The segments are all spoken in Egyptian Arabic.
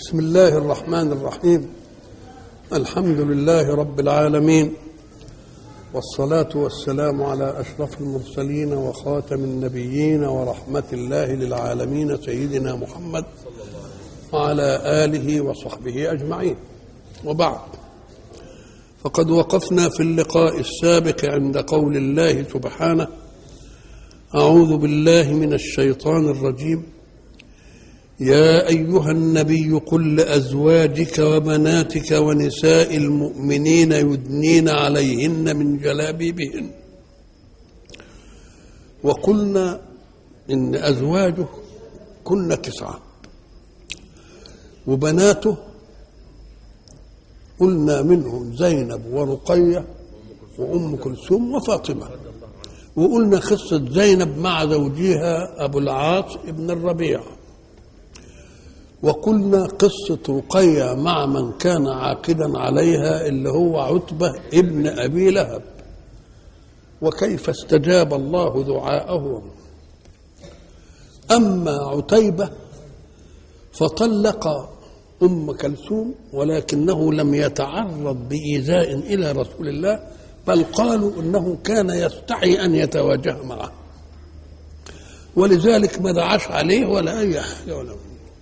بسم الله الرحمن الرحيم الحمد لله رب العالمين والصلاة والسلام على أشرف المرسلين وخاتم النبيين ورحمة الله للعالمين سيدنا محمد وعلى آله وصحبه أجمعين وبعد فقد وقفنا في اللقاء السابق عند قول الله سبحانه أعوذ بالله من الشيطان الرجيم يا أيها النبي قل لأزواجك وبناتك ونساء المؤمنين يدنين عليهن من جلابيبهن وقلنا إن أزواجه كن تسعة وبناته قلنا منهم زينب ورقية وأم كلثوم وفاطمة وقلنا قصة زينب مع زوجها أبو العاص ابن الربيع وقلنا قصة رقية مع من كان عاقدا عليها اللي هو عتبة ابن أبي لهب وكيف استجاب الله دعاءه أما عتيبة فطلق أم كلثوم ولكنه لم يتعرض بإيذاء إلى رسول الله بل قالوا انه كان يستحي ان يتواجه معه ولذلك ما دعاش عليه ولا اي حاجه ولا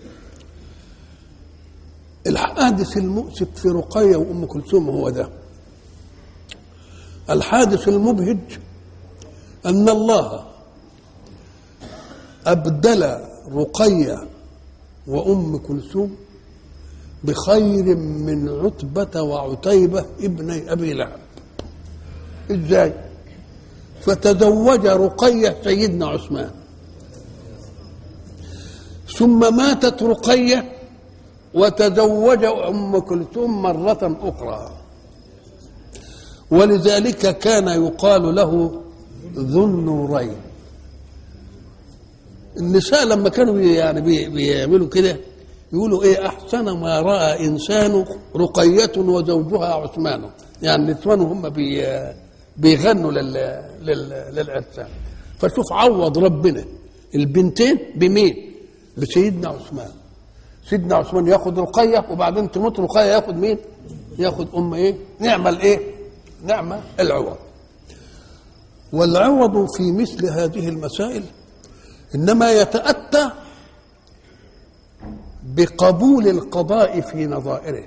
الحادث المؤسف في رقيه وام كلثوم هو ده الحادث المبهج ان الله ابدل رقيه وام كلثوم بخير من عتبه وعتيبه ابني ابي لهب ازاي فتزوج رقية سيدنا عثمان ثم ماتت رقية وتزوج أم كلثوم مرة أخرى ولذلك كان يقال له ذو النورين النساء لما كانوا يعني بيعملوا كده يقولوا ايه احسن ما راى انسان رقيه وزوجها عثمان يعني النسوان هم بي بيغنوا لل... لل... للعرسان فشوف عوض ربنا البنتين بمين بسيدنا عثمان سيدنا عثمان ياخد رقيه وبعدين تموت رقيه ياخد مين ياخد ام ايه نعمل ايه نعمه العوض والعوض في مثل هذه المسائل انما يتاتى بقبول القضاء في نظائره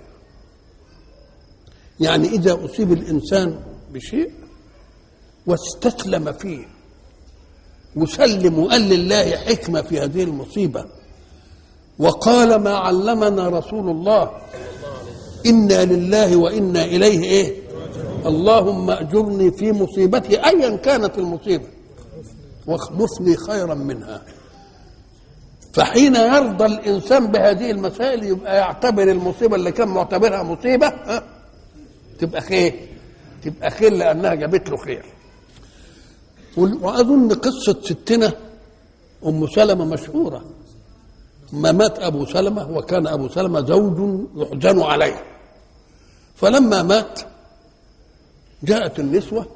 يعني اذا اصيب الانسان بشيء واستسلم فيه وسلم وقال لله حكمة في هذه المصيبة وقال ما علمنا رسول الله إنا لله وإنا إليه إيه اللهم أجرني في مصيبتي أيا كانت المصيبة واخلفني خيرا منها فحين يرضى الإنسان بهذه المسائل يبقى يعتبر المصيبة اللي كان معتبرها مصيبة ها تبقى خير تبقى خير لأنها جابت له خير واظن قصه ستنا ام سلمه مشهوره ما مات ابو سلمه وكان ابو سلمه زوج يحزن عليه فلما مات جاءت النسوه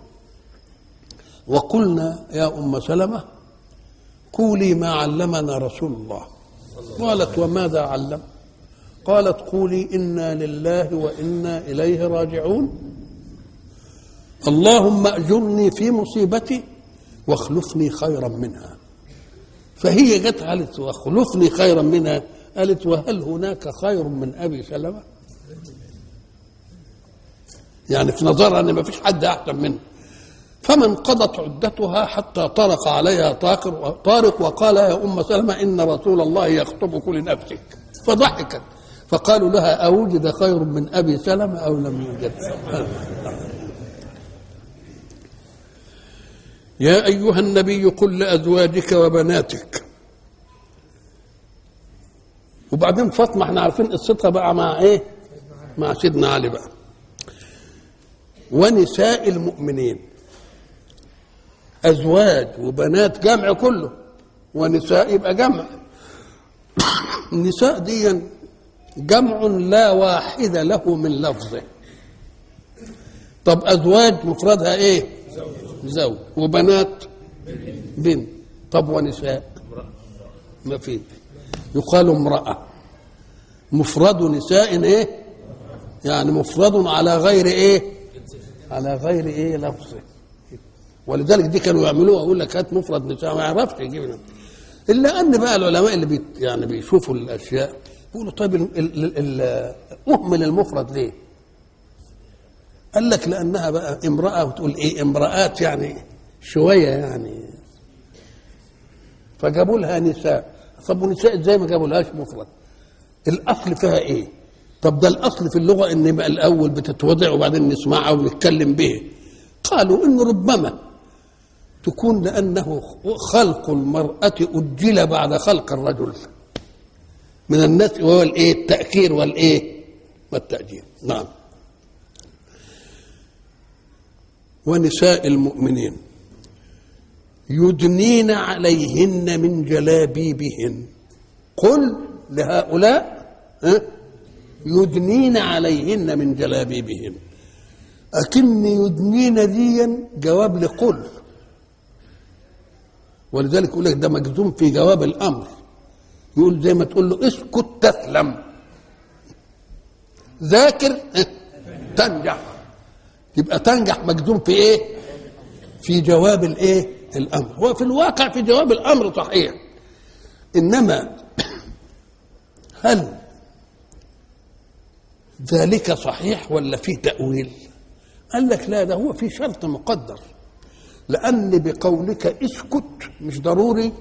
وقلنا يا ام سلمه قولي ما علمنا رسول الله قالت وماذا علم قالت قولي انا لله وانا اليه راجعون اللهم اجرني في مصيبتي واخلفني خيرا منها فهي جت قالت واخلفني خيرا منها قالت وهل هناك خير من ابي سلمه يعني في نظرها ان ما فيش حد احسن منه فمن قضت عدتها حتى طرق عليها طاقر طارق وقال يا ام سلمه ان رسول الله يخطبك لنفسك فضحكت فقالوا لها اوجد خير من ابي سلمه او لم يوجد يا أيها النبي قل لأزواجك وبناتك وبعدين فاطمة احنا عارفين قصتها بقى مع ايه مع سيدنا علي بقى ونساء المؤمنين أزواج وبنات جمع كله ونساء يبقى جمع النساء دي جمع لا واحد له من لفظه طب أزواج مفردها ايه زوج وبنات بنت طب ونساء ما في يقال امرأة مفرد نساء ايه يعني مفرد على غير ايه على غير ايه لفظه ولذلك دي كانوا يعملوها يقول لك هات مفرد نساء ما يعرفش يجيب الا ان بقى العلماء اللي بيت يعني بيشوفوا الاشياء يقولوا طيب ال- ال- ال- اهمل المفرد ليه؟ قال لك لانها بقى امراه وتقول ايه امراه يعني شويه يعني فجابوا لها نساء طب ونساء ازاي ما جابوا لهاش مفرد؟ الاصل فيها ايه؟ طب ده الاصل في اللغه ان يبقى الاول بتتوضع وبعدين نسمعها ونتكلم به قالوا انه ربما تكون لانه خلق المراه اجل بعد خلق الرجل من الناس وهو الايه التاخير والايه والتاجيل نعم ونساء المؤمنين يدنين عليهن من جلابيبهن قل لهؤلاء ها يدنين عليهن من جلابيبهن أكن يدنين ديا جواب لقل ولذلك يقول لك ده مجزوم في جواب الأمر يقول زي ما تقول له اسكت تسلم ذاكر ها، تنجح يبقى تنجح مجزوم في ايه في جواب الايه الامر هو في الواقع في جواب الامر صحيح انما هل ذلك صحيح ولا في تاويل قال لك لا ده هو في شرط مقدر لان بقولك اسكت مش ضروري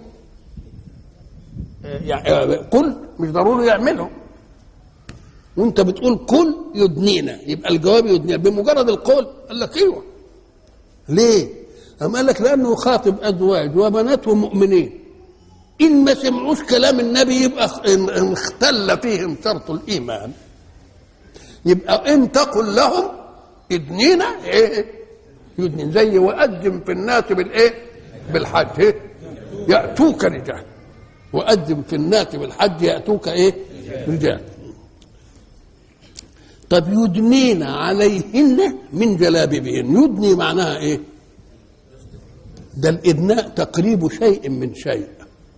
يعني قل مش ضروري يعمله وانت بتقول كل يدنينا يبقى الجواب يدنينا بمجرد القول قال لك ايوه ليه؟ أم قال لك لانه خاطب ازواج وبنات ومؤمنين ان ما سمعوش كلام النبي يبقى اختل فيهم شرط الايمان يبقى ان تقل لهم ادنينا ايه يدنين زي وأذن في الناس بالايه بالحج إيه؟ ياتوك رجال وأذن في الناس بالحج ياتوك ايه رجال طب يدنين عليهن من جلابيبهن يدني معناها ايه ده الادناء تقريب شيء من شيء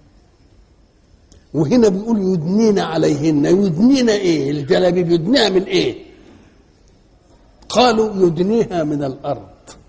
وهنا بيقول يدنين عليهن يدنين ايه الجلابيب يدنيها من ايه قالوا يدنيها من الارض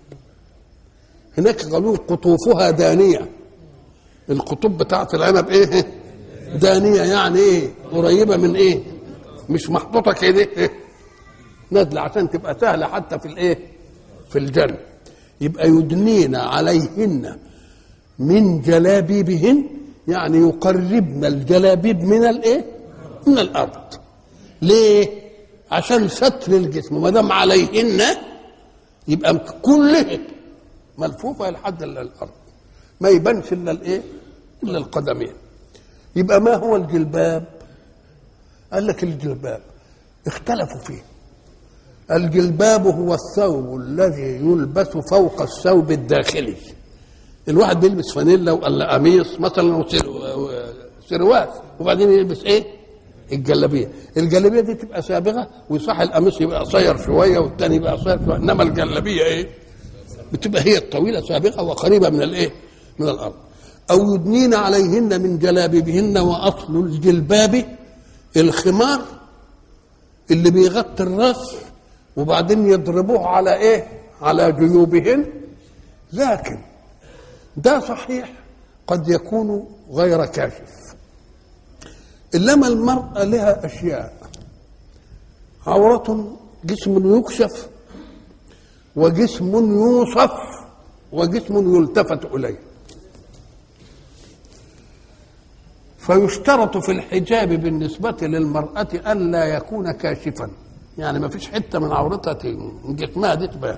هناك قالوا قطوفها دانيه القطوف بتاعت العنب ايه دانيه يعني ايه قريبه من ايه مش محطوطه كده إيه؟ نازله عشان تبقى سهله حتى في الايه في الجنه يبقى يدنين عليهن من جلابيبهن يعني يقربن الجلابيب من الايه من الارض ليه عشان ستر الجسم ما دام عليهن يبقى كلها ملفوفه لحد الا الارض ما يبانش الا الايه الا القدمين يبقى ما هو الجلباب قال لك الجلباب اختلفوا فيه الجلباب هو الثوب الذي يلبس فوق الثوب الداخلي الواحد بيلبس فانيلا ولا قميص مثلا وسروال وبعدين يلبس ايه الجلابيه الجلابيه دي تبقى سابغه ويصح القميص يبقى قصير شويه والتاني يبقى قصير شويه انما الجلابيه ايه بتبقى هي الطويله سابغه وقريبه من الايه من الارض او يدنين عليهن من جلابيبهن واصل الجلباب الخمار اللي بيغطي الراس وبعدين يضربوه على ايه على جيوبهن لكن ده صحيح قد يكون غير كاشف انما المراه لها اشياء عوره جسم يكشف وجسم يوصف وجسم يلتفت اليه فيشترط في الحجاب بالنسبة للمرأة ألا يكون كاشفا يعني ما فيش حتة من عورتها من جسمها دي تبان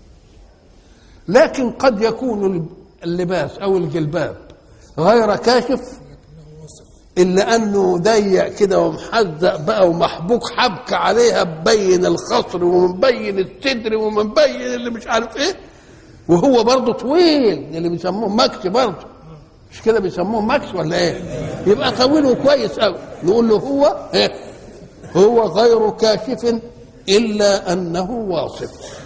لكن قد يكون اللباس أو الجلباب غير كاشف إلا أنه ضيق كده ومحزق بقى ومحبوك حبك عليها مبين الخصر ومبين الصدر ومبين اللي مش عارف إيه وهو برضه طويل اللي بيسموه مكس برضه مش كده بيسموه ماكس ولا ايه يبقى طويل وكويس قوي نقول له هو إيه؟ هو غير كاشف الا انه واصف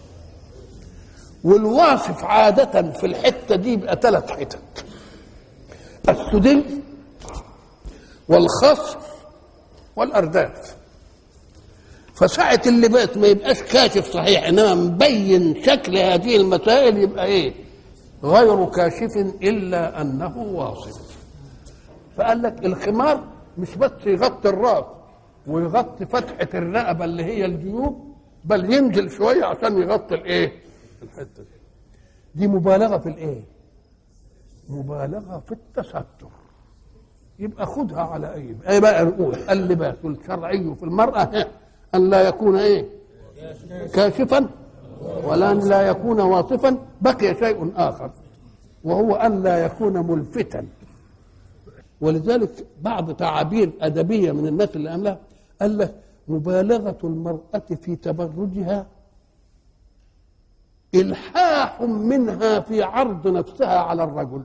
والواصف عادة في الحتة دي يبقى ثلاث حتت السدل والخصر والارداف فساعة اللباس ما يبقاش كاشف صحيح انما مبين شكل هذه المسائل يبقى ايه غير كاشف الا انه واصف فقال لك الخمار مش بس يغطي الراس ويغطي فتحة الرقبة اللي هي الجيوب بل ينزل شوية عشان يغطي الايه الحتة دي دي مبالغة في الايه مبالغة في التستر يبقى خدها على اي اي بقى نقول اللباس الشرعي في المرأة ان لا يكون ايه كاشفا ولا ان لا يكون واصفا بقي شيء اخر وهو ان لا يكون ملفتا ولذلك بعض تعابير ادبيه من الناس اللي عملها قال لك مبالغه المراه في تبرجها الحاح منها في عرض نفسها على الرجل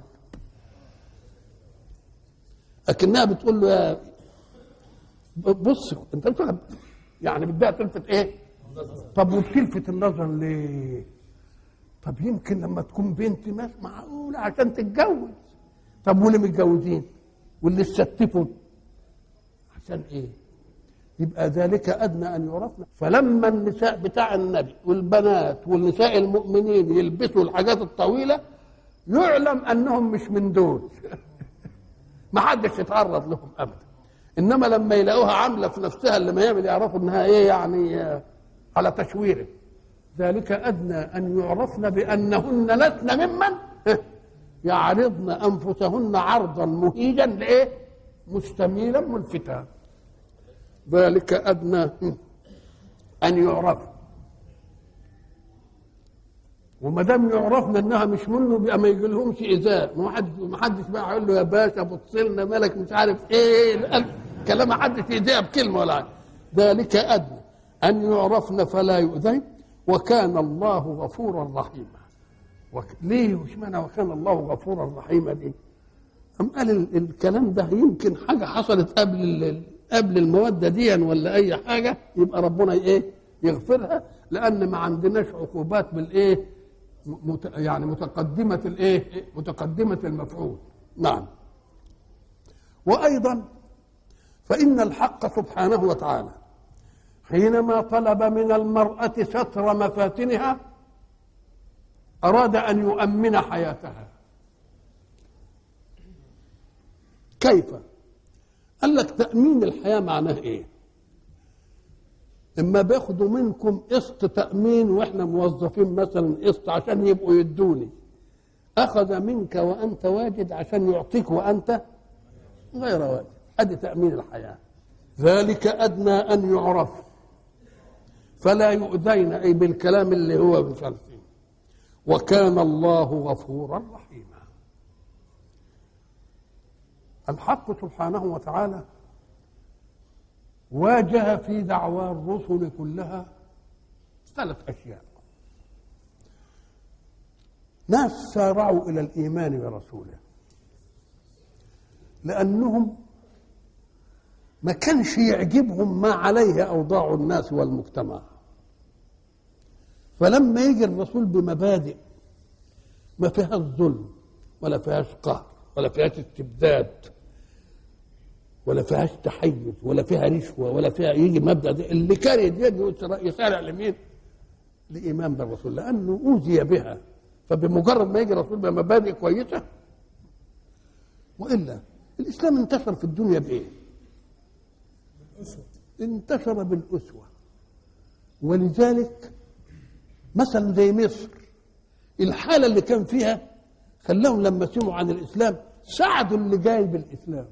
لكنها بتقول له يا بص انت بتقول يعني بدها تلفت ايه طب وبتلفت النظر ليه طب يمكن لما تكون بنت مش معقوله عشان تتجوز طب واللي متجوزين واللي استتفوا عشان ايه يبقى ذلك ادنى ان يعرفن فلما النساء بتاع النبي والبنات والنساء المؤمنين يلبسوا الحاجات الطويله يعلم انهم مش من دول ما حدش يتعرض لهم ابدا انما لما يلاقوها عامله في نفسها اللي ما يعمل يعرفوا انها ايه يعني على تشويره ذلك ادنى ان يعرفن بانهن لسن ممن يعرضن انفسهن عرضا مهيجا لايه مستميلا ملفتا ذلك ادنى ان يعرف وما دام يعرفنا انها مش منه بقى ما يجي لهمش ايذاء ما حد ما حدش بقى يقول له يا باشا بص لنا مالك مش عارف ايه كلام ما حدش يضيع بكلمه ولا حاجه ذلك ادنى ان يعرفن فلا يؤذين وكان الله غفورا رحيما وك... ليه وش معنى وكان الله غفورا رحيما دي أم قال ال... الكلام ده يمكن حاجة حصلت قبل ال... قبل المودة دي ولا أي حاجة يبقى ربنا إيه يغفرها لأن ما عندناش عقوبات بالإيه مت... يعني متقدمة الإيه متقدمة المفعول نعم وأيضا فإن الحق سبحانه وتعالى حينما طلب من المرأة ستر مفاتنها أراد أن يؤمن حياتها كيف؟ قال لك تأمين الحياة معناه إيه؟ إما بياخدوا منكم قسط تأمين وإحنا موظفين مثلا قسط عشان يبقوا يدوني أخذ منك وأنت واجد عشان يعطيك وأنت غير واجد أدي تأمين الحياة ذلك أدنى أن يعرف فلا يؤذين أي بالكلام اللي هو بشرط وكان الله غفورا رحيما الحق سبحانه وتعالى واجه في دعوى الرسل كلها ثلاث اشياء ناس سارعوا الى الايمان برسوله لانهم ما كانش يعجبهم ما عليه اوضاع الناس والمجتمع فلما يجي الرسول بمبادئ ما فيهاش ظلم ولا فيهاش قهر ولا فيهاش استبداد ولا فيهاش تحيز ولا فيها رشوه ولا فيها يجي مبدا ده اللي كان يدين يسارع لمين؟ لايمان بالرسول لانه اوذي بها فبمجرد ما يجي الرسول بمبادئ كويسه والا الاسلام انتشر في الدنيا بايه؟ انتشر بالاسوه ولذلك مثلا زي مصر الحالة اللي كان فيها خلاهم لما سمعوا عن الإسلام ساعدوا اللي جاي بالإسلام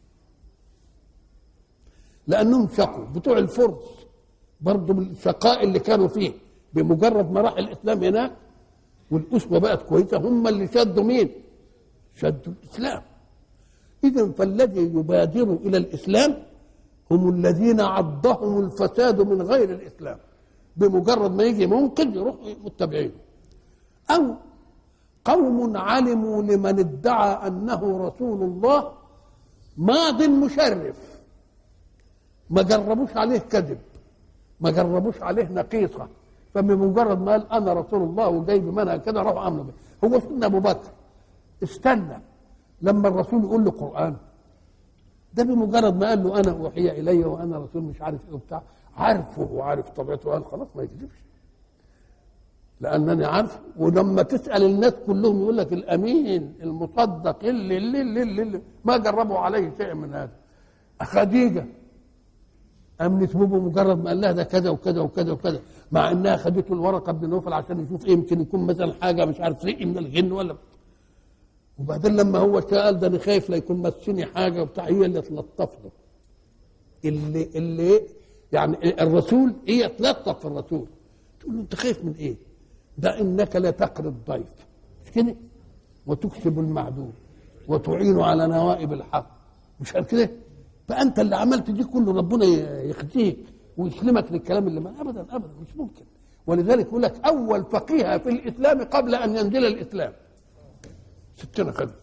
لأنهم شقوا بتوع الفرس برضه بالشقاء اللي كانوا فيه بمجرد ما راح الإسلام هناك والأسوة بقت كويسة هم اللي شدوا مين؟ شدوا الإسلام إذا فالذي يبادر إلى الإسلام هم الذين عضهم الفساد من غير الإسلام بمجرد ما يجي منقذ يروح متبعينه أو قوم علموا لمن ادعى أنه رسول الله ماض مشرف ما جربوش عليه كذب ما جربوش عليه نقيصة فبمجرد ما قال أنا رسول الله وجاي بمنهج كده راحوا عملوا به هو سيدنا أبو بكر استنى لما الرسول يقول له قرآن ده بمجرد ما قال له انا اوحي الي وانا رسول مش عارف ايه وبتاع عارفه وعارف طبيعته قال خلاص ما يكذبش لانني عارف ولما تسال الناس كلهم يقول لك الامين المصدق اللي اللي اللي, اللي, اللي ما جربوا عليه شيء من هذا خديجه امنت به مجرد ما قال لها ده كذا وكذا وكذا وكذا مع انها خدته الورقه بن نوفل عشان يشوف ايه يمكن يكون مثلا حاجه مش عارف ريق من الجن ولا وبعدين لما هو سال ده انا خايف لا يكون مسني حاجه وبتاع هي اللي تلطف له اللي اللي يعني الرسول هي تلطف في الرسول تقول له انت خايف من ايه؟ ده انك لا تقري الضيف مش كده؟ وتكسب المعدوم وتعين على نوائب الحق مش قال كده؟ فانت اللي عملت دي كله ربنا يخزيك ويسلمك للكلام اللي ما ابدا ابدا مش ممكن ولذلك يقول لك اول فقيه في الاسلام قبل ان ينزل الاسلام ستنا خلف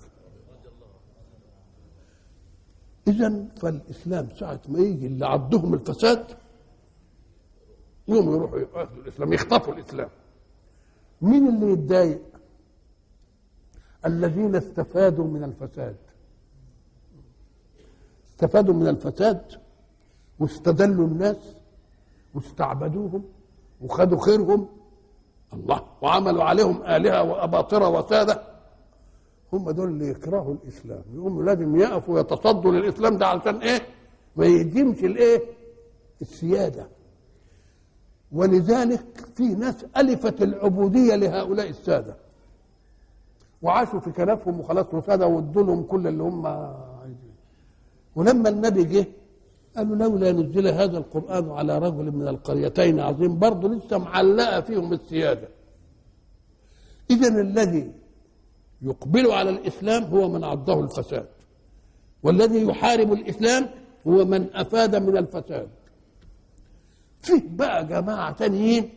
اذا فالاسلام ساعه ما يجي اللي عضهم الفساد يوم يروحوا ياخذوا الاسلام يخطفوا الاسلام مين اللي يتضايق الذين استفادوا من الفساد استفادوا من الفساد واستدلوا الناس واستعبدوهم وخدوا خيرهم الله وعملوا عليهم آلهة وأباطرة وسادة هم دول اللي يكرهوا الإسلام يقوموا لازم يقفوا يتصدوا للإسلام ده علشان إيه ما يهدمش الإيه السيادة ولذلك في ناس ألفت العبودية لهؤلاء السادة وعاشوا في كنفهم وخلاص وسادة وادوا لهم كل اللي هم عايزين ولما النبي جه قالوا لولا نزل هذا القرآن على رجل من القريتين عظيم برضه لسه معلقة فيهم السيادة إذا الذي يقبل على الإسلام هو من عضه الفساد والذي يحارب الإسلام هو من أفاد من الفساد فيه بقى جماعة تانيين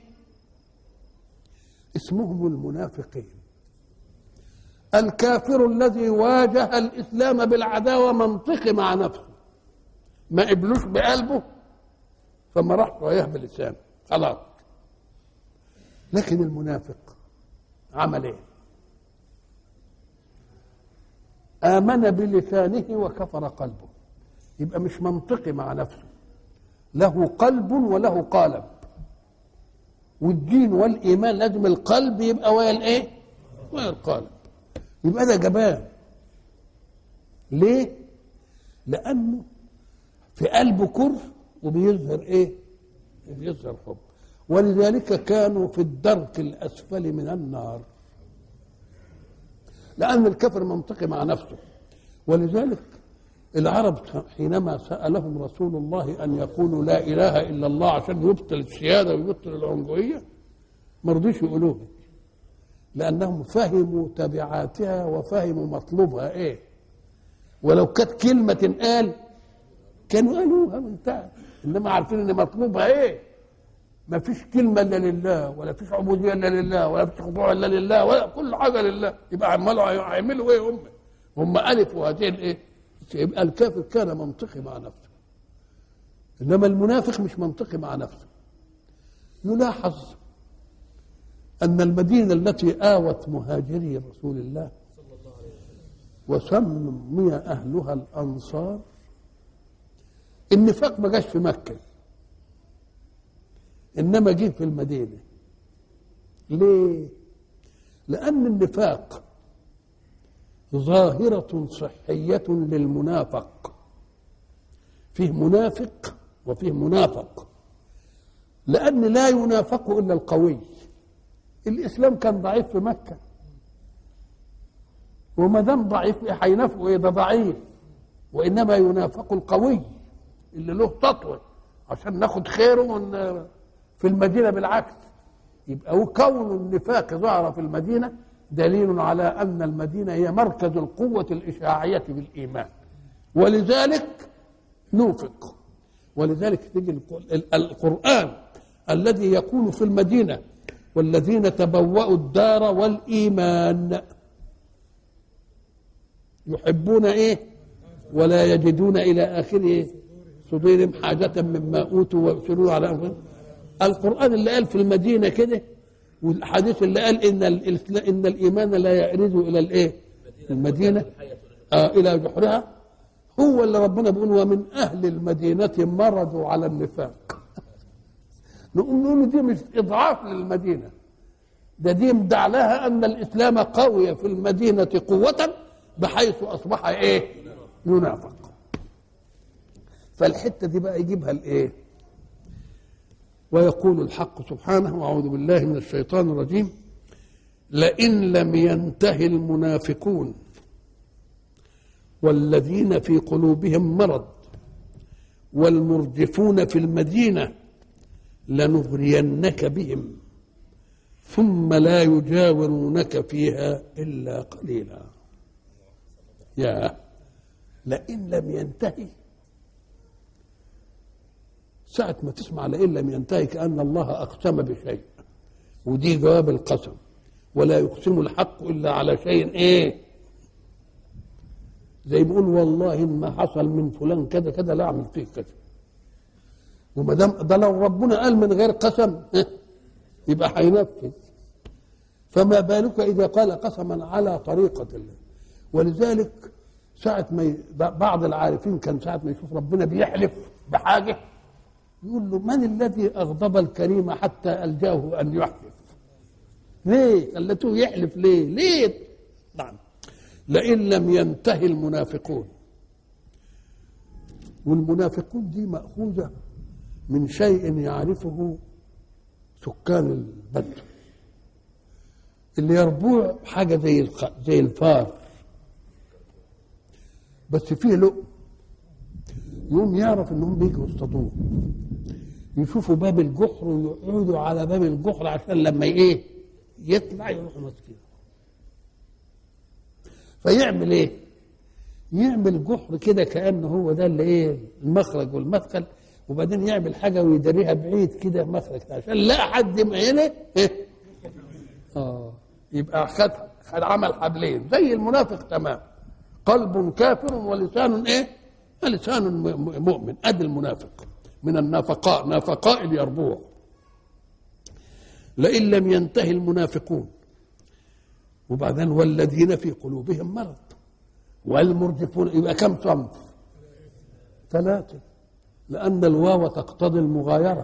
اسمهم المنافقين الكافر الذي واجه الإسلام بالعداوة منطقي مع نفسه ما قبلوش بقلبه فما راح وياه بلسانه خلاص لكن المنافق عمل ايه آمن بلسانه وكفر قلبه يبقى مش منطقي مع نفسه له قلب وله قالب والدين والإيمان لازم القلب يبقى ويا الإيه؟ ويا القالب يبقى ده جبان ليه؟ لأنه في قلبه كره وبيظهر ايه بيظهر حب ولذلك كانوا في الدرك الاسفل من النار لان الكفر منطقي مع نفسه ولذلك العرب حينما سالهم رسول الله ان يقولوا لا اله الا الله عشان يبطل السياده ويبطل العنجويه ما رضيش يقولوها لانهم فهموا تبعاتها وفهموا مطلوبها ايه ولو كانت كلمه تنقال كانوا قالوها وانتهى انما عارفين ان مطلوبها ايه ما فيش كلمة إلا لله ولا فيش عبودية إلا لله ولا فيش خضوع إلا لله ولا كل حاجة لله يبقى عمالوا هيعملوا إيه هم هم ألفوا هذه الإيه يبقى الكافر كان منطقي مع نفسه إنما المنافق مش منطقي مع نفسه يلاحظ أن المدينة التي آوت مهاجري رسول الله وسمي أهلها الأنصار النفاق ما جاش في مكة إنما جه في المدينة ليه؟ لأن النفاق ظاهرة صحية للمنافق فيه منافق وفيه منافق لأن لا ينافق إلا القوي الإسلام كان ضعيف في مكة وما دام ضعيف هينافقوا إيه ده ضعيف وإنما ينافق القوي اللي له تطوى عشان ناخد خيره من في المدينة بالعكس يبقى كون النفاق ظهر في المدينة دليل على أن المدينة هي مركز القوة الإشاعية بالإيمان ولذلك نوفق ولذلك تجي القرآن الذي يقول في المدينة والذين تبوأوا الدار والإيمان يحبون إيه ولا يجدون إلى آخره صدورهم حاجة مما أوتوا ويؤثرون على أنفسهم القرآن اللي قال في المدينة كده والحديث اللي قال إن إن الإيمان لا يعرض إلى الإيه؟ المدينة آه إلى جحرها هو اللي ربنا بيقول ومن اهل المدينه مرضوا على النفاق نقول له دي مش اضعاف للمدينه ده دي مدع لها ان الاسلام قوي في المدينه قوه بحيث اصبح ايه ينافق فالحته دي بقى يجيبها الايه ويقول الحق سبحانه واعوذ بالله من الشيطان الرجيم لئن لم ينته المنافقون والذين في قلوبهم مرض والمرجفون في المدينه لنغرينك بهم ثم لا يجاورونك فيها الا قليلا يا لئن لم ينتهي ساعة ما تسمع لئن لم ينتهي كأن الله أقسم بشيء ودي جواب القسم ولا يقسم الحق إلا على شيء إيه زي بيقول والله إن ما حصل من فلان كذا كذا لا أعمل فيه كذا وما دام ده لو ربنا قال من غير قسم يبقى هينفذ فما بالك إذا قال قسما على طريقة الله ولذلك ساعة ما ي... بعض العارفين كان ساعة ما يشوف ربنا بيحلف بحاجة يقول له من الذي أغضب الكريم حتى ألجاه أن يحلف ليه خلته يحلف ليه ليه نعم لئن لم ينتهي المنافقون والمنافقون دي مأخوذة من شيء يعرفه سكان البدو اللي يربوع حاجة زي الخ... زي الفار بس فيه لقم يقوم يعرف انهم بيجوا يصطادوه يشوفوا باب الجحر ويقعدوا على باب الجحر عشان لما ايه يطلع يروحوا ماسكينه فيعمل ايه يعمل جحر كده كانه هو ده اللي ايه المخرج والمدخل وبعدين يعمل حاجه ويداريها بعيد كده مخرج عشان لا حد يمعينه ايه اه يبقى خد خد عمل حبلين زي المنافق تمام قلب كافر ولسان ايه لسان مؤمن ادي المنافق من النافقاء نافقاء اليربوع لئن لم ينتهي المنافقون وبعدين والذين في قلوبهم مرض والمرجفون يبقى كم صنف ثلاثة لأن الواو تقتضي المغايرة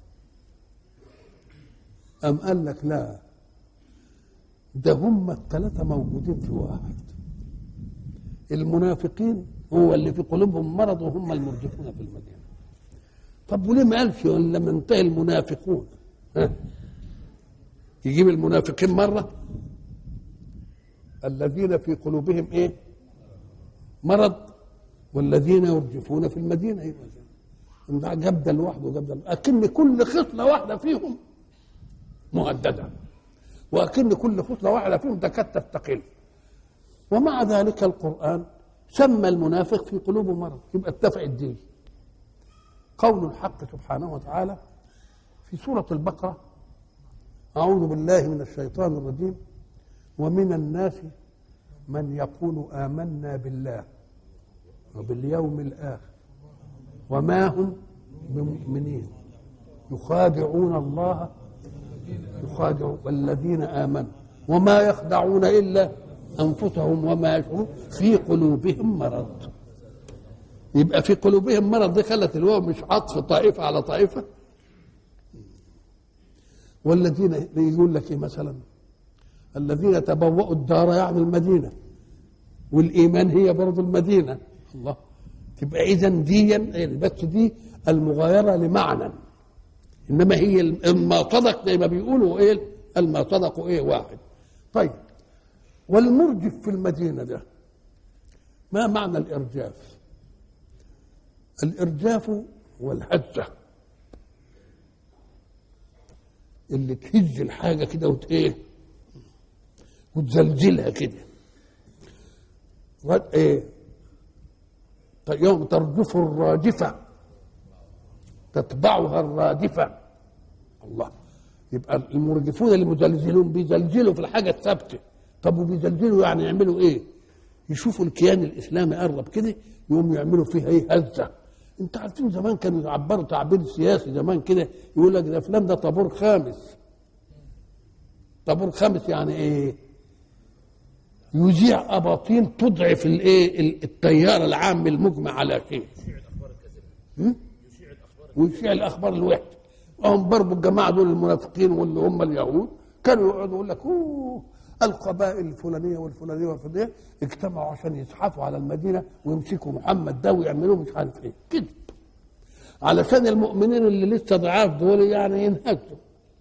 أم قال لك لا ده هم الثلاثة موجودين في واحد المنافقين هو اللي في قلوبهم مرض وهم المرجفون في المدينة طب وليه ما قالش لما انتهي المنافقون ها؟ يجيب المنافقين مرة الذين في قلوبهم ايه مرض والذين يرجفون في المدينة يبقى جاب ده لوحده جاب ده أكن كل خصلة واحدة فيهم مهددة وأكن كل خصلة واحدة فيهم تكاد تستقل ومع ذلك القرآن سمى المنافق في قلوبه مرض يبقى اتفق الدين قول الحق سبحانه وتعالى في سورة البقرة أعوذ بالله من الشيطان الرجيم ومن الناس من يقول آمنا بالله وباليوم الآخر وما هم بمؤمنين يخادعون الله يخادعون والذين آمنوا وما يخدعون إلا أنفسهم وما يشعرون في قلوبهم مرض يبقى في قلوبهم مرض دي خلت الواو مش عطف طائفة على طائفة والذين يقول لك ايه مثلا الذين تبوأوا الدار يعني المدينة والإيمان هي برضو المدينة الله تبقى إذا دي بس دي المغايرة لمعنى إنما هي ما صدق زي ما بيقولوا إيه الما صدقوا إيه واحد طيب والمرجف في المدينة ده ما معنى الإرجاف الإرجاف والهزة اللي تهز الحاجة كده وت إيه وتزلزلها كده إيه يوم ترجف الراجفة تتبعها الرادفة الله يبقى المرجفون المزلزلون بيزلزلوا في الحاجة الثابتة طب وبيزلزلوا يعني يعملوا ايه يشوفوا الكيان الاسلامي قرب كده يقوموا يعملوا فيها ايه هزه انت عارفين زمان كانوا يعبروا تعبير سياسي زمان كده يقول لك ده فلان ده طابور خامس طابور خامس يعني ايه يذيع اباطيل تضعف الايه ال- التيار العام المجمع على شيء هم؟ ويشيع الاخبار الوحشه وهم برضه الجماعه دول المنافقين واللي هم اليهود كانوا يقعدوا يقول لك اوه القبائل الفلانيه والفلانيه والفلانيه اجتمعوا عشان يزحفوا على المدينه ويمسكوا محمد ده ويعملوا مش عارف ايه كده علشان المؤمنين اللي لسه ضعاف دول يعني ينهزوا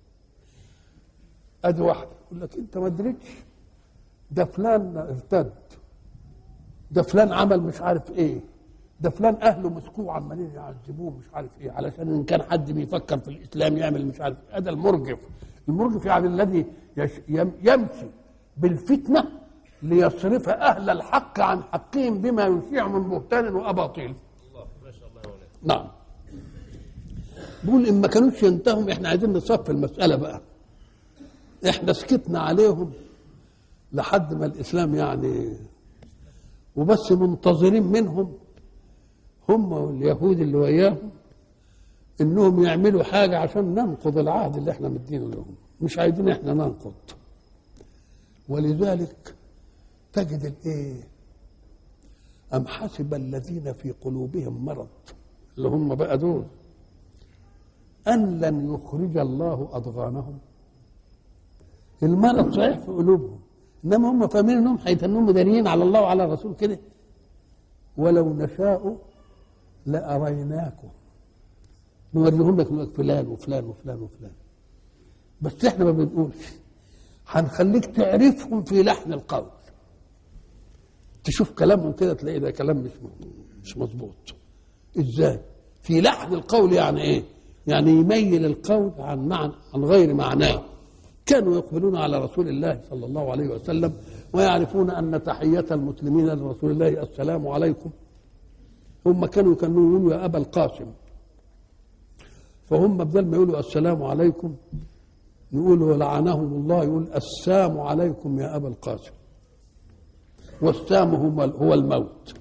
ادي واحده يقول لك انت ما ادريتش ده فلان ارتد ده فلان عمل مش عارف ايه ده فلان اهله مسكوه عمالين يعذبوه مش عارف ايه علشان ان كان حد بيفكر في الاسلام يعمل مش عارف ايه هذا المرجف المرجف يعني الذي يش يم- يمشي بالفتنه ليصرف اهل الحق عن حقهم بما يشيع من بهتان واباطيل نعم بيقول ان ما كانوش ينتهوا احنا عايزين نصفي المساله بقى احنا سكتنا عليهم لحد ما الاسلام يعني وبس منتظرين منهم هم واليهود اللي وياهم انهم يعملوا حاجه عشان ننقض العهد اللي احنا مدينه لهم مش عايزين احنا ننقض ولذلك تجد الايه ام حسب الذين في قلوبهم مرض اللي هم بقى دول ان لن يخرج الله اضغانهم المرض صحيح في قلوبهم انما هم فاهمين انهم هيتنهم داريين على الله وعلى الرسول كده ولو نشاء لاريناكم نوريهم لك نقول لك فلان وفلان وفلان وفلان بس احنا ما بنقولش هنخليك تعرفهم في لحن القول تشوف كلامهم كده تلاقي ده كلام مش مش مظبوط ازاي في لحن القول يعني ايه يعني يميل القول عن معنى عن غير معناه كانوا يقبلون على رسول الله صلى الله عليه وسلم ويعرفون ان تحيه المسلمين لرسول الله السلام عليكم هم كانوا كانوا يقولوا يا ابا القاسم فهم بدل ما يقولوا السلام عليكم يقولوا لعنهم الله يقول السام عليكم يا ابا القاسم والسام هو هو الموت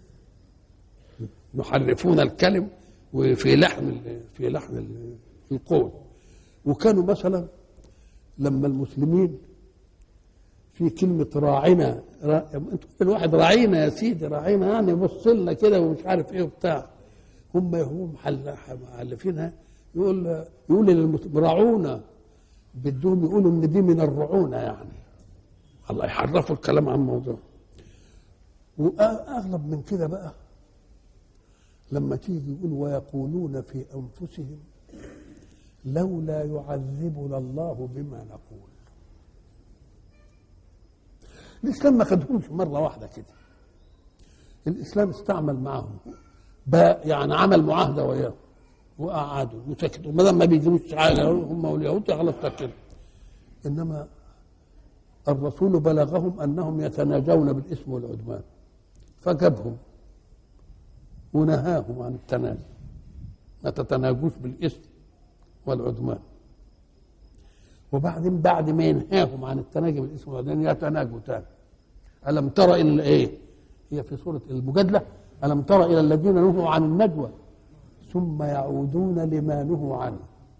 يحرفون الكلم وفي لحن في لحن القول وكانوا مثلا لما المسلمين في كلمة راعنا را... انتوا الواحد راعينا يا سيدي راعينا يعني يبص لنا كده ومش عارف ايه وبتاع هم هم محلفينها يقول يقول للمس... راعونا بدهم يقولوا ان دي من الرعونه يعني الله يحرفوا الكلام عن الموضوع واغلب من كده بقى لما تيجي يقول ويقولون في انفسهم لولا يعذبنا الله بما نقول الاسلام ما خدهمش مره واحده كده الاسلام استعمل معهم بقى يعني عمل معاهده وياهم وقعدوا وسكتوا ما دام ما بيجيبوش حاجه هم واليهود خلاص سكتوا انما الرسول بلغهم انهم يتناجون بالاثم والعدوان فجابهم ونهاهم عن التناجي ما تتناجوش بالاثم والعدوان وبعدين بعد ما ينهاهم عن التناجي بالاثم والعدوان يتناجوا تاني الم تر الى الايه هي في سوره المجادله الم تر الى الذين نهوا عن النجوى ثم يعودون لما نهوا عنه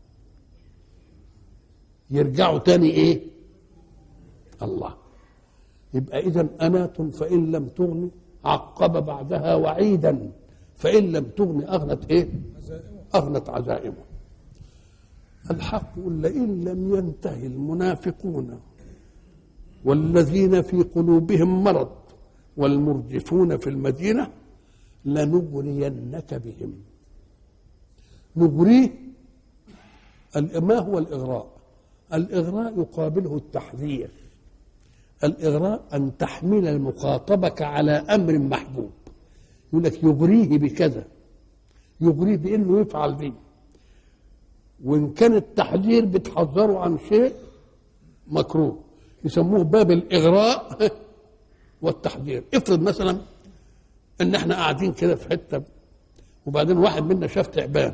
يرجعوا تاني ايه الله يبقى اذا انات فان لم تغن عقب بعدها وعيدا فان لم تغن اغنت ايه اغنت عزائمه الحق يقول لئن لم ينتهي المنافقون والذين في قلوبهم مرض والمرجفون في المدينه لنغرينك بهم نغريه ما هو الإغراء الإغراء يقابله التحذير الإغراء أن تحمل المخاطبة على أمر محبوب يقول لك يغريه بكذا يغريه بأنه يفعل به وإن كان التحذير بتحذره عن شيء مكروه يسموه باب الإغراء والتحذير افرض مثلا ان احنا قاعدين كده في حته وبعدين واحد منا شاف تعبان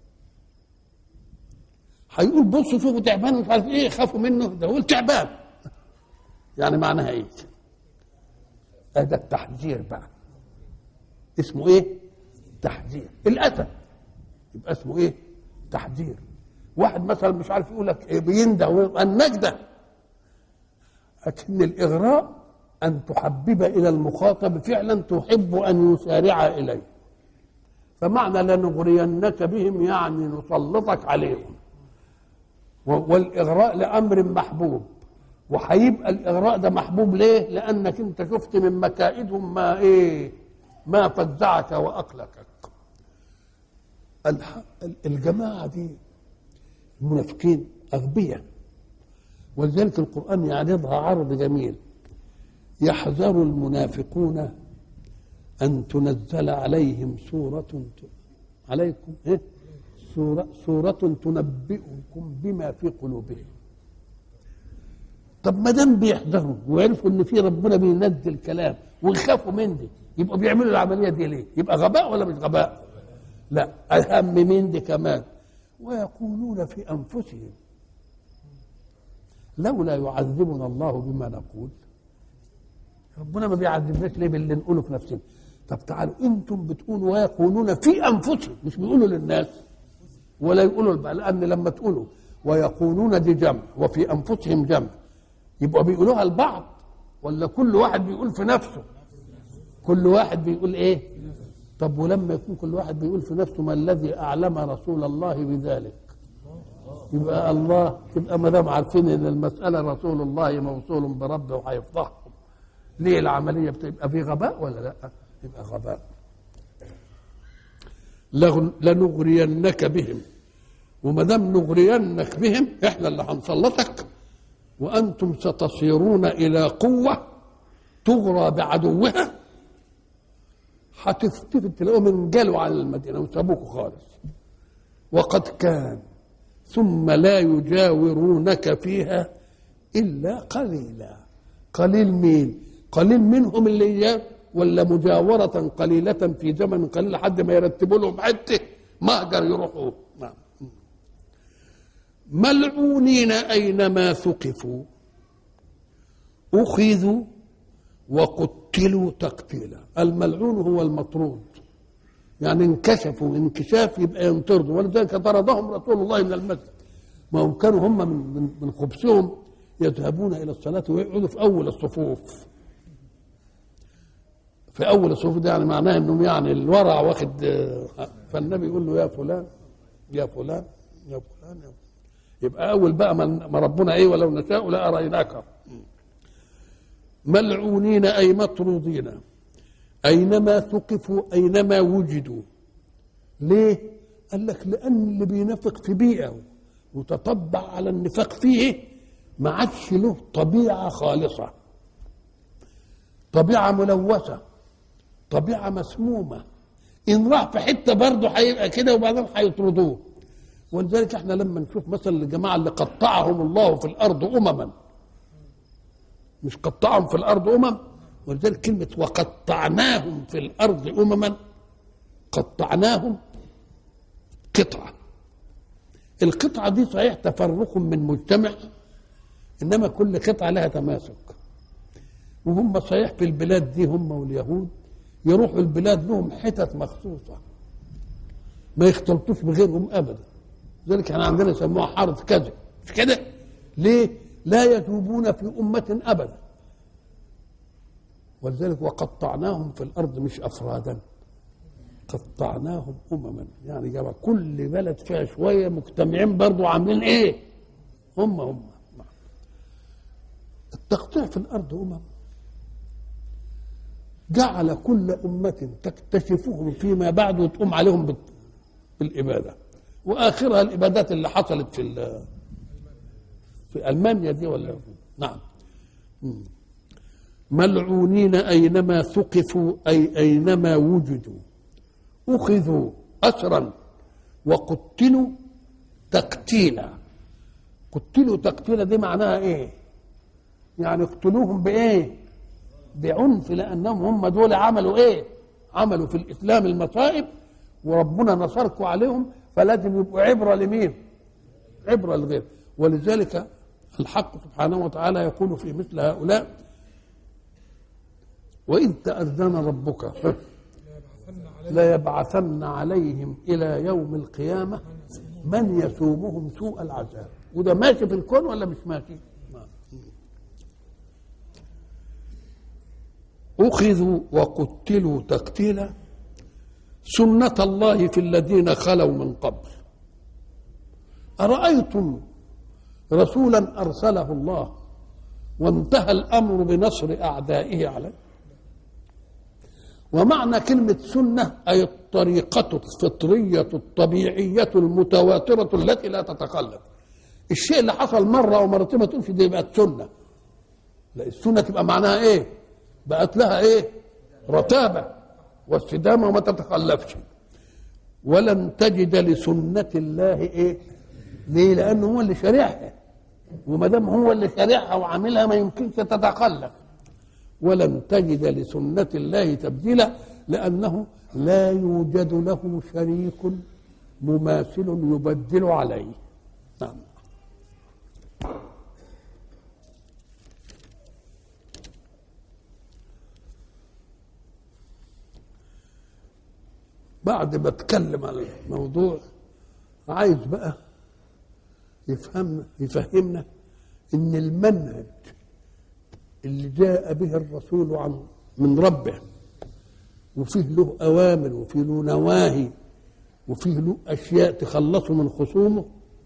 هيقول بصوا شوفوا تعبان مش عارف ايه خافوا منه ده يقول تعبان يعني معناها ايه هذا التحذير بقى اسمه ايه تحذير الاسد يبقى اسمه ايه تحذير واحد مثلا مش عارف يقول لك إيه بيندى النجدة لكن الاغراء أن تحبب إلى المخاطب فعلا تحب أن يسارع إليه فمعنى لنغرينك بهم يعني نسلطك عليهم والإغراء لأمر محبوب وهيبقى الإغراء ده محبوب ليه؟ لأنك أنت شفت من مكائدهم ما إيه؟ ما فزعك وأقلقك الجماعة دي المنافقين أغبياء ولذلك القرآن يعرضها عرض جميل يحذر المنافقون أن تنزل عليهم سورة عليكم إيه؟ سورة, سورة تنبئكم بما في قلوبهم طب ما دام بيحذروا ويعرفوا ان في ربنا بينزل كلام ويخافوا من دي يبقوا بيعملوا العمليه دي ليه؟ يبقى غباء ولا مش غباء؟ لا اهم من دي كمان ويقولون في انفسهم لولا يعذبنا الله بما نقول ربنا ما بيعذبناش ليه باللي نقوله في نفسنا طب تعالوا انتم بتقولوا ويقولون في انفسهم مش بيقولوا للناس ولا يقولوا البقى لان لما تقولوا ويقولون دي جمع وفي انفسهم جمع يبقى بيقولوها البعض ولا كل واحد بيقول في نفسه كل واحد بيقول ايه طب ولما يكون كل واحد بيقول في نفسه ما الذي اعلم رسول الله بذلك يبقى الله يبقى ما دام عارفين ان المساله رسول الله موصول بربه وهيفضحهم ليه العمليه بتبقى في غباء ولا لا؟ يبقى غباء لنغرينك بهم وما دام نغرينك بهم احنا اللي هنسلطك وانتم ستصيرون الى قوه تغرى بعدوها هتفتفت تلاقوهم انجلوا على المدينه وسابوكوا خالص وقد كان ثم لا يجاورونك فيها الا قليلا قليل مين قليل منهم اللي جاء ولا مجاورة قليلة في زمن قليل لحد ما يرتبوا لهم حتة مهجر يروحوا نعم ملعونين أينما ثقفوا أخذوا وقتلوا تقتيلا الملعون هو المطرود يعني انكشفوا انكشاف يبقى ينطردوا ولذلك طردهم رسول الله من المسجد ما هم كانوا هم من من خبثهم يذهبون الى الصلاه ويقعدوا في اول الصفوف في اول الصفوف ده يعني معناه انهم يعني الورع واخد فالنبي يقول له يا فلان يا فلان يا فلان يا فلان يبقى اول بقى ما ربنا ايه ولو نشاء لاريناك ملعونين اي مطرودين اينما ثقفوا اينما وجدوا ليه قال لك لان اللي بينافق في بيئه وتطبع على النفاق فيه ما عادش له طبيعه خالصه طبيعه ملوثه طبيعه مسمومه ان راح في حته برضه هيبقى كده وبعدين هيطردوه ولذلك احنا لما نشوف مثلا الجماعه اللي قطعهم الله في الارض امما مش قطعهم في الارض امم ولذلك كلمه وقطعناهم في الارض امما قطعناهم قطعه القطعه دي صحيح تفرق من مجتمع انما كل قطعه لها تماسك وهم صحيح في البلاد دي هم واليهود يروحوا البلاد لهم حتت مخصوصه ما يختلطوش بغيرهم ابدا لذلك احنا عندنا يسموها حاره كذا مش كده ليه لا يتوبون في أمة أبدا ولذلك وقطعناهم في الأرض مش أفرادا قطعناهم أمما يعني جمع كل بلد فيها شوية مجتمعين برضو عاملين إيه هم هم التقطيع في الأرض أمم جعل كل أمة تكتشفهم فيما بعد وتقوم عليهم بالإبادة وآخرها الإبادات اللي حصلت في في المانيا دي ولا نعم ملعونين اينما ثقفوا اي اينما وجدوا اخذوا اسرا وقتلوا تقتيلا قتلوا تقتيلا دي معناها ايه يعني اقتلوهم بايه بعنف لانهم هم دول عملوا ايه عملوا في الاسلام المصائب وربنا نصركم عليهم فلازم يبقوا عبره لمين عبره لغير ولذلك الحق سبحانه وتعالى يقول في مثل هؤلاء وإذ تأذن ربك ليبعثن عليهم إلى يوم القيامة من يسومهم سوء العذاب وده ماشي في الكون ولا مش ماشي أخذوا وقتلوا تقتيلا سنة الله في الذين خلوا من قبل أرأيتم رسولا أرسله الله وانتهى الأمر بنصر أعدائه عليه ومعنى كلمة سنة أي الطريقة الفطرية الطبيعية المتواترة التي لا تتقلب الشيء اللي حصل مرة أو مرتين ما تقولش دي بقت سنة لا السنة تبقى معناها إيه بقت لها إيه رتابة واستدامة وما تتخلفش ولن تجد لسنة الله إيه ليه لأنه هو اللي شارعها وما دام هو اللي شارعها وعاملها ما يمكنش تتخلف ولن تجد لسنة الله تبديلا لأنه لا يوجد له شريك مماثل يبدل عليه نعم بعد ما اتكلم عن الموضوع عايز بقى يفهم يفهمنا ان المنهج اللي جاء به الرسول عن من ربه وفيه له اوامر وفيه له نواهي وفيه له اشياء تخلصه من خصومه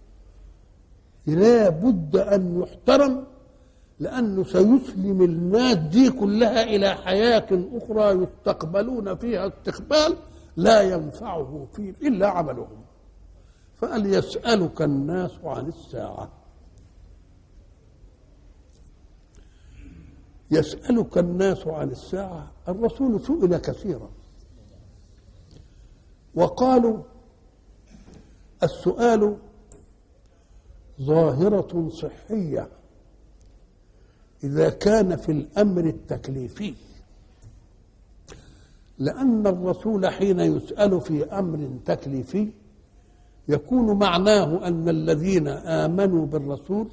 لا بد ان يحترم لانه سيسلم الناس دي كلها الى حياه اخرى يستقبلون فيها استقبال لا ينفعه فيه الا عملهم فقال يسالك الناس عن الساعه يسألك الناس عن الساعة الرسول سئل كثيرا وقالوا السؤال ظاهرة صحية إذا كان في الأمر التكليفي لأن الرسول حين يسأل في أمر تكليفي يكون معناه أن الذين آمنوا بالرسول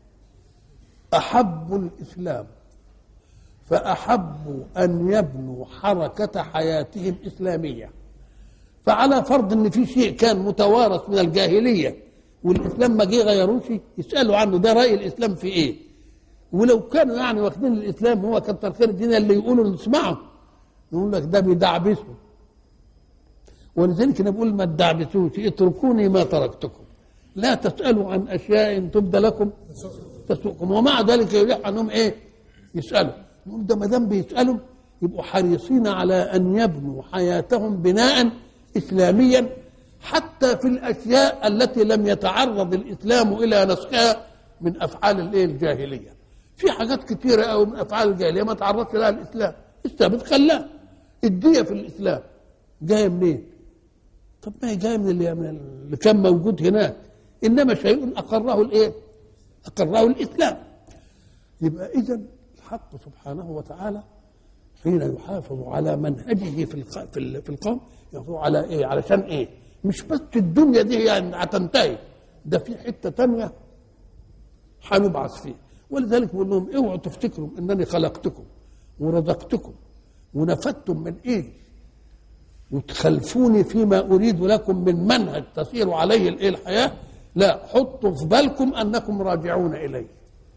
أحبوا الإسلام فأحبوا أن يبنوا حركة حياتهم إسلامية فعلى فرض أن في شيء كان متوارث من الجاهلية والإسلام ما جه غيروش يسألوا عنه ده رأي الإسلام في إيه ولو كانوا يعني واخدين الإسلام هو كتر خير الدنيا اللي يقولوا نسمعه يقول لك ده بيدعبسوا ولذلك انا بقول ما تدعبسوش اتركوني ما تركتكم لا تسألوا عن أشياء تبدى لكم تسوقكم ومع ذلك يلح عنهم إيه يسألوا نقول ده ما دام بيسالوا يبقوا حريصين على ان يبنوا حياتهم بناء اسلاميا حتى في الاشياء التي لم يتعرض الاسلام الى نسخها من افعال الايه الجاهليه. في حاجات كثيره قوي من افعال الجاهليه ما تعرضش لها الاسلام، الثابت خلاها. الديه في الاسلام جايه منين؟ طب ما هي جايه من اللي, من اللي كان موجود هناك انما شيء اقره الايه؟ اقره الاسلام. يبقى اذا الحق سبحانه وتعالى حين يحافظ على منهجه في في في القوم يحافظ على ايه؟ علشان ايه؟ مش بس الدنيا دي يعني هتنتهي ده في حته تانية هنبعث فيها ولذلك بقول لهم اوعوا تفتكروا انني خلقتكم ورزقتكم ونفدتم من ايدي وتخلفوني فيما اريد لكم من منهج تسير عليه الايه الحياه لا حطوا في بالكم انكم راجعون اليه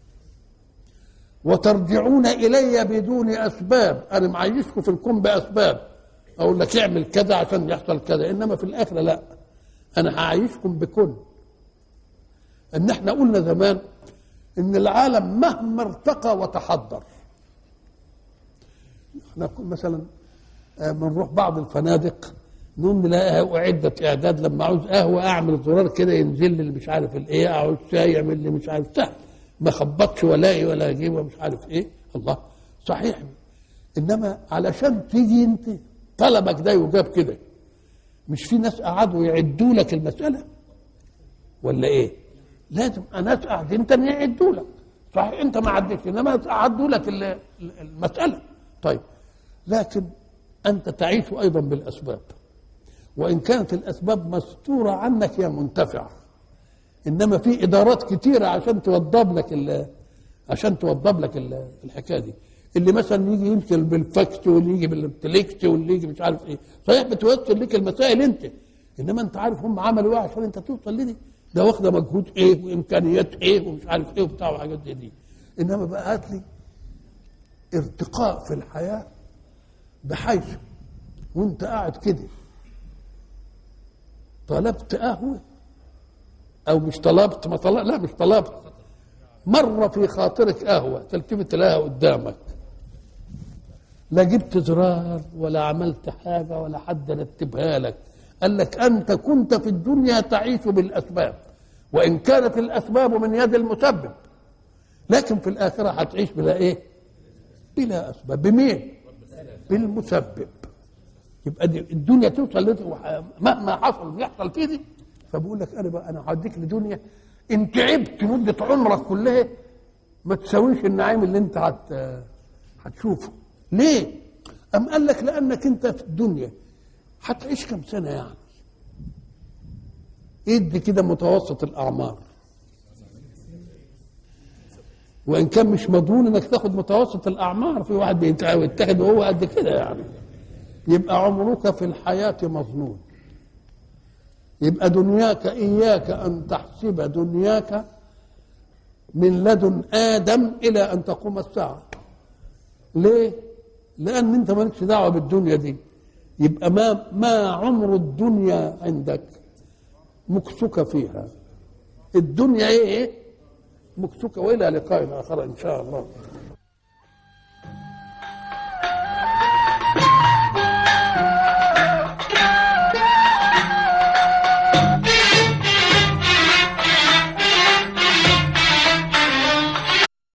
وترجعون الي بدون اسباب انا معيشكم في الكون باسباب اقول لك اعمل كذا عشان يحصل كذا انما في الاخره لا انا هعيشكم بكل ان احنا قلنا زمان ان العالم مهما ارتقى وتحضر احنا مثلا بنروح بعض الفنادق نقوم نلاقيها اعدت اعداد لما عاوز قهوه اعمل زرار كده ينزل لي مش عارف الايه عاوز شاي يعمل لي مش عارف سهل ما خبطش ولاقي ولا اجيب ومش عارف ايه الله صحيح انما علشان تيجي انت طلبك ده يجاب كده مش في ناس قعدوا يعدوا لك المساله ولا ايه لازم ناس قاعدين تاني يعدوا لك صحيح انت ما عدتش انما قعدوا لك المساله طيب لكن انت تعيش ايضا بالاسباب وان كانت الاسباب مستوره عنك يا منتفعه انما في ادارات كتيره عشان توضب لك عشان توضب لك الحكايه دي اللي مثلا يجي يمثل بالفاكس واللي يجي بالانتليكت واللي يجي مش عارف ايه صحيح بتوصل لك المسائل انت انما انت عارف هم عملوا ايه عشان انت توصل لدي ده واخده مجهود ايه وامكانيات ايه ومش عارف ايه وبتاع وحاجات زي دي انما بقى هات لي ارتقاء في الحياه بحيث وانت قاعد كده طلبت قهوة أو مش طلبت ما طلب لا مش طلبت مرة في خاطرك قهوة تلتفت تلاقيها قدامك لا جبت زرار ولا عملت حاجة ولا حد رتبها لك قال لك أنت كنت في الدنيا تعيش بالأسباب وإن كانت الأسباب من يد المسبب لكن في الآخرة هتعيش بلا إيه بلا أسباب بمين بالمسبب يبقى دي الدنيا توصل لت- مهما حصل يحصل فيه دي فبقول لك انا بقى انا هوديك لدنيا ان تعبت مده عمرك كلها ما تساويش النعيم اللي انت هت هتشوفه ليه؟ أم قال لك لأنك أنت في الدنيا هتعيش كم سنة يعني؟ ادي كده متوسط الأعمار وإن كان مش مضمون إنك تاخد متوسط الأعمار في واحد بيتاخد وهو قد كده يعني يبقى عمرك في الحياة مظنون يبقى دنياك إياك أن تحسب دنياك من لدن آدم إلى أن تقوم الساعة ليه؟ لأن أنت مالكش دعوة بالدنيا دي يبقى ما ما عمر الدنيا عندك مكسوك فيها الدنيا ايه؟ مكسوك والى لقاء اخر ان شاء الله